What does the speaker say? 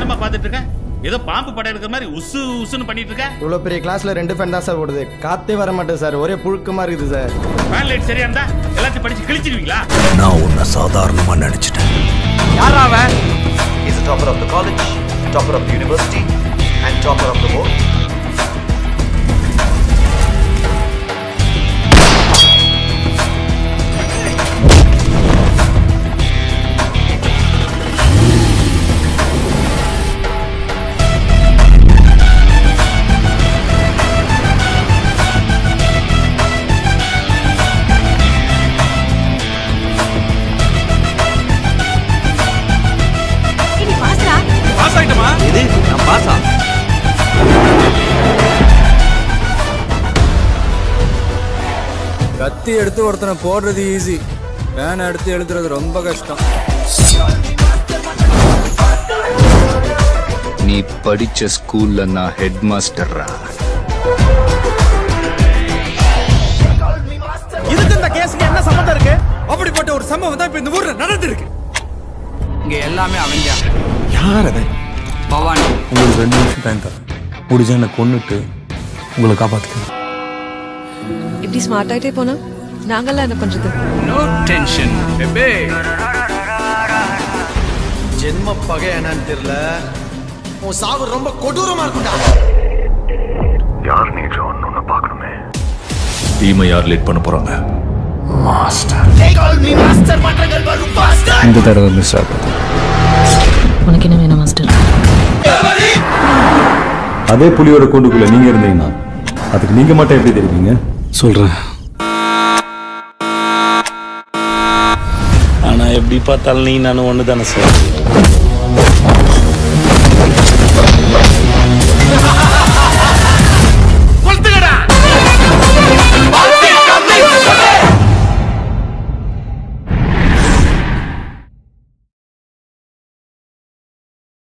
நேரமா பார்த்துட்டு இருக்க ஏதோ பாம்பு படம் எடுக்கிற மாதிரி உசு உசுன்னு பண்ணிட்டு இருக்க இவ்வளோ பெரிய கிளாஸ்ல ரெண்டு ஃபேன் தான் சார் ஓடுது காத்தே வர மாட்டேன் சார் ஒரே புழுக்கமா இருக்குது சார் ஃபேன் லைட் சரியா இருந்தா எல்லாத்தையும் படிச்சு கிழிச்சிருவீங்களா நான் உன்னை சாதாரணமா நினைச்சிட்டேன் He's the topper of the college, topper of the university, and topper of the world. நீ பாஸ்டா இது நான் பாசா கத்தி எடுத்து ஒருத்தனை போடுறது ஈஸி பேனை எடுத்து எழுதுறது ரொம்ப கஷ்டம் நீ படிச்ச ஸ்கூல்ல நான் ஹெட் மாஸ்டர்ரா இதுக்கு இந்த கேஸுக்கு என்ன சம்மந்தம் இருக்கு அப்படிப்பட்ட ஒரு சம்பவம் தான் இப்ப இந்த ஊர்ல நடந்திருக்கு இங்க எல்லாமே அவங்க யார் அவன் பவானி உங்களுக்கு ரெண்டு நிமிஷம் டைம் தரேன் முடிஞ்சா என்னை கொன்னுட்டு உங்களை காப்பாற்றிக்கிறேன் இப்படி ஸ்மார்ட் ஆயிட்டே போனா நாங்கெல்லாம் என்ன பண்றது நோ டென்ஷன் பெபே ஜென்ம பகை என்னன்னு தெரியல உன் சாவு ரொம்ப கொடூரமா இருக்கும்டா யார் நீ ஜான் ஒன்று பார்க்கணுமே டீமை யார் லீட் பண்ண போறாங்க இந்த தடவை மிஸ் ஆகுது உனக்கு என்ன வேணும் மாஸ்டர் அதே புலியோட கூண்டுக்குள்ள நீங்க இருந்தீங்கன்னா அதுக்கு நீங்க மட்டும் எப்படி தெரிவிங்க சொல்றேன் ஆனா எப்படி பார்த்தாலும் நீ நானும் ஒன்று தானே சார்